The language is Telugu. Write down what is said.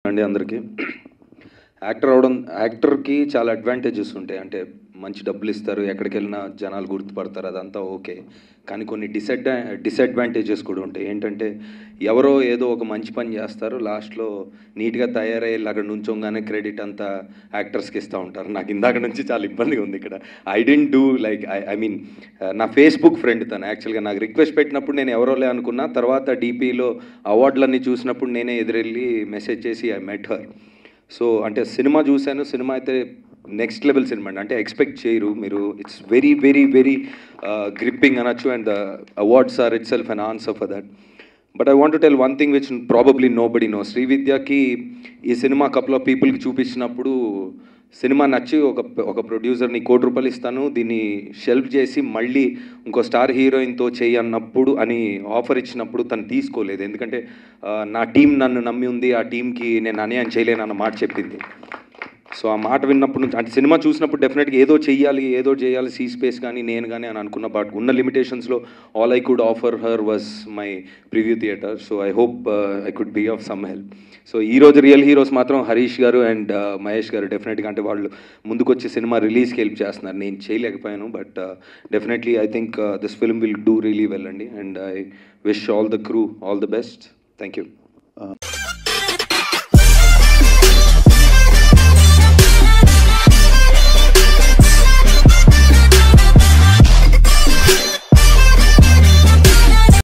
అండి అందరికీ యాక్టర్ అవడం యాక్టర్కి చాలా అడ్వాంటేజెస్ ఉంటాయి అంటే మంచి డబ్బులు ఇస్తారు ఎక్కడికి వెళ్ళినా జనాలు గుర్తుపడతారు అదంతా ఓకే కానీ కొన్ని డిసడ్వా డిసడ్వాంటేజెస్ కూడా ఉంటాయి ఏంటంటే ఎవరో ఏదో ఒక మంచి పని చేస్తారు లాస్ట్లో నీట్గా తయారయ్యి అక్కడ నుంచోగానే క్రెడిట్ అంతా యాక్టర్స్కి ఇస్తూ ఉంటారు నాకు ఇందాక నుంచి చాలా ఇబ్బందిగా ఉంది ఇక్కడ I didn't do like I I mean నా ఫేస్బుక్ ఫ్రెండ్ తను యాక్చువల్గా నాకు రిక్వెస్ట్ పెట్టినప్పుడు నేను ఎవరోలే అనుకున్నా తర్వాత డీపీలో అవార్డులన్నీ చూసినప్పుడు నేనే ఎదురెళ్ళి మెసేజ్ చేసి ఐ మెట్ హర్ సో అంటే సినిమా చూశాను సినిమా అయితే నెక్స్ట్ లెవెల్ సినిమా అండి అంటే ఎక్స్పెక్ట్ చేయరు మీరు it's very very very gripping అనొచ్చు and the awards are itself an answer for that but I want to tell one thing which probably nobody know శ్రీవిద్యకి ఈ సినిమా కపుల్ ఆఫ్ పీపుల్కి చూపించినప్పుడు సినిమా నచ్చి ఒక ఒక ప్రొడ్యూసర్ని కోటి రూపాయలు ఇస్తాను దీన్ని షెల్ఫ్ చేసి మళ్ళీ ఇంకో స్టార్ హీరోయిన్తో చేయి అన్నప్పుడు అని ఆఫర్ ఇచ్చినప్పుడు తను తీసుకోలేదు ఎందుకంటే ఆ, నా టీం నన్ను నమ్మి ఉంది ఆ టీంకి నేను అన్యాయం చేయలేను అన్న మాట చెప్పింది సో ఆ మాట విన్నప్పుడు నుంచి అంటే సినిమా చూసినప్పుడు డెఫినెట్గా ఏదో చెయ్యాలి ఏదో చేయాలి సీ స్పేస్ కానీ నేను కానీ అని అనుకున్న బట్ ఉన్న లిమిటేషన్స్లో all I could offer her was my preview theatre so I hope I could be of some help so ఈ రోజు రియల్ హీరోస్ మాత్రం హరీష్ గారు అండ్ మహేష్ గారు డెఫినెట్గా అంటే వాళ్ళు ముందుకొచ్చి సినిమా రిలీజ్కి హెల్ప్ చేస్తున్నారు నేను చేయలేకపోయాను but definitely I think this film will do really well అండి and I wish all the crew all the best thank you